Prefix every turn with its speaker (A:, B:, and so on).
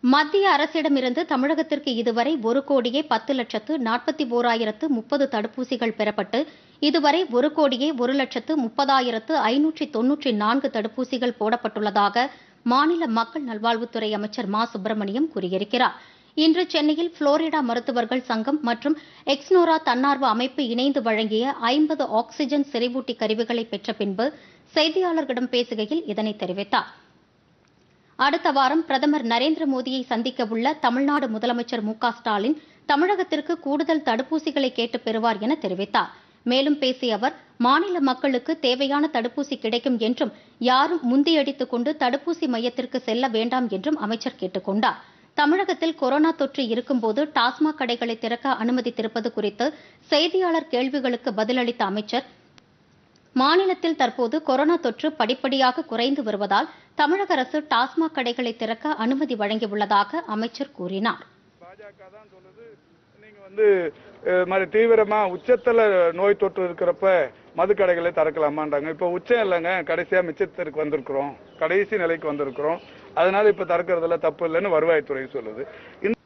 A: மத்திய அரசிடமிருந்து தமிழகத்திற்கு இதுவரை ஒரு கோடியே பத்து லட்சத்து நாற்பத்தி ஓராயிரத்து முப்பது தடுப்பூசிகள் பெறப்பட்டு இதுவரை ஒரு கோடியே ஒரு லட்சத்து முப்பதாயிரத்து ஐநூற்றி தொன்னூற்றி நான்கு தடுப்பூசிகள் போடப்பட்டுள்ளதாக மாநில மக்கள் நல்வாழ்வுத்துறை அமைச்சர் மா சுப்பிரமணியம் கூறியிருக்கிறார் இன்று சென்னையில் புளோரிடா மருத்துவர்கள் சங்கம் மற்றும் எக்ஸ்னோரா தன்னார்வ அமைப்பு இணைந்து வழங்கிய ஐம்பது ஆக்ஸிஜன் செறிவூட்டி கருவிகளை பெற்ற பின்பு செய்தியாளர்களிடம் பேசுகையில் இதனை தெரிவித்தார் அடுத்த வாரம் பிரதமர் நரேந்திர மோடியை சந்திக்க உள்ள தமிழ்நாடு முதலமைச்சர் மு க ஸ்டாலின் தமிழகத்திற்கு கூடுதல் தடுப்பூசிகளை கேட்டு பெறுவார் என தெரிவித்தார் மேலும் பேசிய அவர் மாநில மக்களுக்கு தேவையான தடுப்பூசி கிடைக்கும் என்றும் யாரும் முந்தியடித்துக் கொண்டு தடுப்பூசி மையத்திற்கு செல்ல வேண்டாம் என்றும் அமைச்சர் கேட்டுக் கொண்டார் தமிழகத்தில் கொரோனா தொற்று இருக்கும்போது டாஸ்மாக் கடைகளை திறக்க அனுமதித்திருப்பது குறித்து செய்தியாளர் கேள்விகளுக்கு பதிலளித்த அமைச்சர் மாநிலத்தில் தற்போது கொரோனா தொற்று படிப்படியாக குறைந்து வருவதால் தமிழக அரசு டாஸ்மாக் கடைகளை திறக்க அனுமதி வழங்கியுள்ளதாக அமைச்சர் கூறினார்
B: பாஜக தான் சொல்லுது நீங்க வந்து அஹ், மாதிரி தீவிரமா உச்சத்துல நோய் தொற்று இருக்கிறப்ப மதுக்கடைகளை திறக்கலாமான்றாங்க இப்ப உச்சம் இல்லைங்க கடைசியா மிச்சத்திற்கு வந்திருக்கிறோம் கடைசி நிலைக்கு வந்திருக்கிறோம் அதனால இப்ப திறக்கறதுல தப்பு இல்லைன்னு வருவாய்த்துறை சொல்லுது இந்த